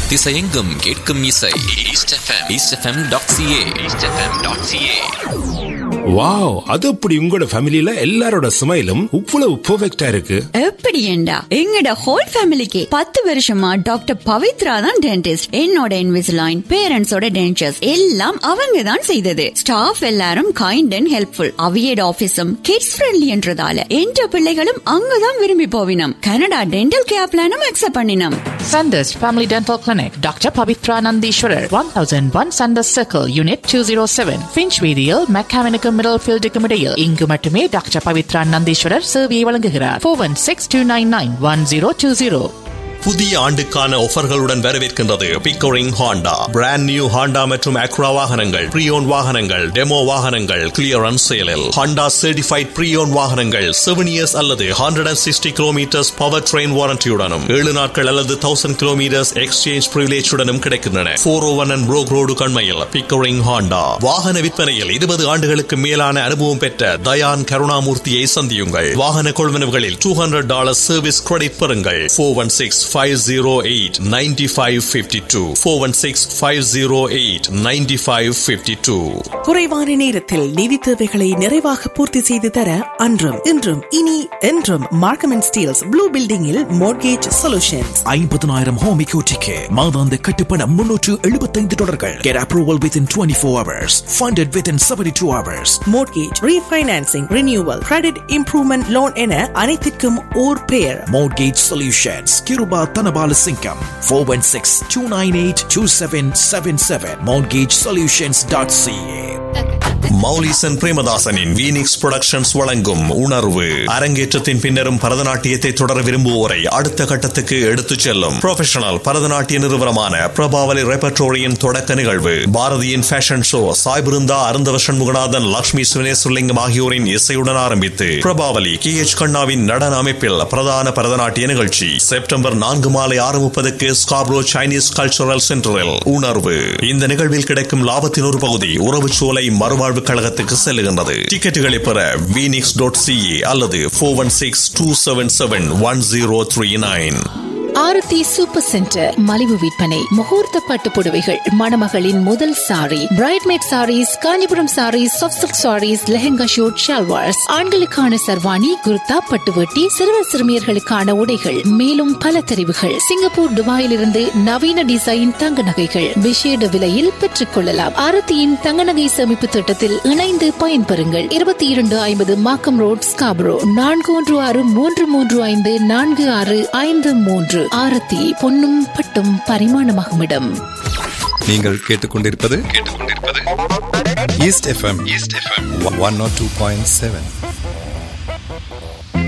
திசையெங்கும் கேட்கும் இசை east FM east FM dot C A east FM dot C A wow அது அப்படி உங்களோட ஃபேமிலில எல்லாரோட ஸ்மைலும் இவ்வளவு பெர்ஃபெக்ட்டா இருக்கு எப்படி ஏண்டா எங்கட ஹோல் ஃபேமிலிக்கு பத்து வருஷமா டாக்டர் பவித்ரா தான் டென்டிஸ்ட் என்னோட இன்விசிலைன் பேரண்ட்ஸோட டென்டர்ஸ் எல்லாம் அவங்க தான் செய்தது ஸ்டாஃப் எல்லாரும் கைண்ட் அண்ட் ஹெல்ப்ஃபுல் அவியட் ஆபீஸும் கிட்ஸ் ஃப்ரெண்ட்லி என்றதால என்ற பிள்ளைகளும் அங்கதான் விரும்பி போவினம் கனடா டென்டல் கேர் பிளானும் அக்செப்ட் பண்ணினோம் Sanders Family Dental Clinic, Dr. Pavitra Nandishwarar, 1001 Sanders Circle, Unit 207, Finchweedial, Mechanical Middlefield Decomedial. இங்கு மட்டுமே டாக்டர் பவித்ரா நந்தீஸ்வரர் சேவையை வழங்குகிறார் four one six two nine nine one zero two zero புதிய ஆண்டுக்கான ஆஃபர்களுடன் வரவேற்கின்றது Pickering Honda brand new Honda மற்றும் அக்ரா வாகனங்கள் ப்ரீயோன் வாகனங்கள் டெமோ வாகனங்கள் கிளியரன்ஸ் சேலில் ஹாண்டா சர்டிஃபைட் ப்ரீயோன் வாகனங்கள் செவன் இயர்ஸ் அல்லது hundred and sixty kilometres power train வாரண்டியுடனும் ஏழு நாட்கள் அல்லது தௌசண்ட் கிலோமீட்டர்ஸ் எக்ஸ்சேஞ்ச் பிரிவிலேஜுடனும் கிடைக்கின்றன four O one and Brock road கண்மையில் பிக்கோரிங் ஹாண்டா வாகன விற்பனையில் இருபது ஆண்டுகளுக்கு மேலான அனுபவம் பெற்ற தயான் கருணாமூர்த்தியை சந்தியுங்கள் வாகன கொள்வனவுகளில் two hundred dollar service credit பெறுங்கள் ஃபோர் ஒன் சிக்ஸ் 508 9552 416 508 9552 குறைவான நேரத்தில் நிதி தேவைகளை நிறைவாக பூர்த்தி செய்து தர அன்றும் இன்றும் இனி என்றும் மார்க்கம் அண்ட் ஸ்டீல்ஸ் ப்ளூ பில்டிங்கில் மோர்கேஜ் சொல்யூஷன்ஸ் ஐம்பதனாயிரம் ஹோம் எக்யூட்டிக்கு மாதாந்த கட்டுப்பணம் முன்னூற்று எழுபத்தைந்து டாலர்கள் get approval within twenty four hours funded within seventy two hours mortgage refinancing renewal credit improvement loan என அனைத்திற்கும் ஓர் பெயர் Mortgage Solutions, Kiruba Tanabala Singham, 416 298 2777, mortgagesolutions.ca. Moulisan பிரேமதாசனின் வீனிக்ஸ் புரொடக்ஷன்ஸ் வழங்கும் உணர்வு அரங்கேற்றத்தின் பின்னரும் பரதநாட்டியத்தை தொடர விரும்புவோரை அடுத்த கட்டத்துக்கு எடுத்துச் செல்லும் ப்ரொஃபஷனல் பரதநாட்டிய நிறுவனமான பிரபாவலி ரெபர்டோரியின் தொடக்க நிகழ்வு பாரதியின் ஃபேஷன் ஷோ சாய்பிருந்தா அருந்தவ சண்முகநாதன் லட்சுமி சுனேசுலிங்கம் ஆகியோரின் இசையுடன் ஆரம்பித்து பிரபாவலி கே எச் கண்ணாவின் நடன அமைப்பில் பிரதான பரதநாட்டிய நிகழ்ச்சி செப்டம்பர் நான்கு மாலை ஆறு முப்பதுக்கு ஸ்காப்ரோ சைனீஸ் கல்ச்சரல் சென்டரில் உணர்வு இந்த நிகழ்வில் கிடைக்கும் லாபத்தின் ஒரு பகுதி உறவுச்சோலை மறுவாழ்வு கழகத்துக்கு செல்லுகின்றது டிக்கெட்டுகளை பெற வீனிக்ஸ் டாட் சிஇ அல்லது four one six two seven seven one zero three nine Aarathi super centre மலிவு விற்பனை முகூர்த்த பட்டு புடவைகள் மணமகளின் முதல் sari bridesmaid saris Kanchipuram saris soft saris lehenga suit shalwars ஆண்களுக்கான சர்வாணி குர்தா பட்டுவட்டி சிறுவர் சிறுமியர்களுக்கான உடைகள் மேலும் பல தெரிவுகள் சிங்கப்பூர் துபாயில் இருந்து நவீன டிசைன் தங்க நகைகள் விசேட விலையில் பெற்றுக் கொள்ளலாம் ஆரத்தியின் தங்க நகை சேமிப்பு திட்டத்தில் இணைந்து பயன்பெறுங்கள் இருபத்தி இரண்டு ஐம்பது மாக்கம் ரோட் ஸ்காபரோ நான்கு ஒன்று ஆறு மூன்று மூன்று ஐந்து நான்கு ஆறு ஐந்து மூன்று ஆரத்தி பொன்னும் பட்டும் பரிமாணமாகும் இடம் நீங்கள் கேட்டுக்கொண்டிருப்பது east FM east FM one nought two point seven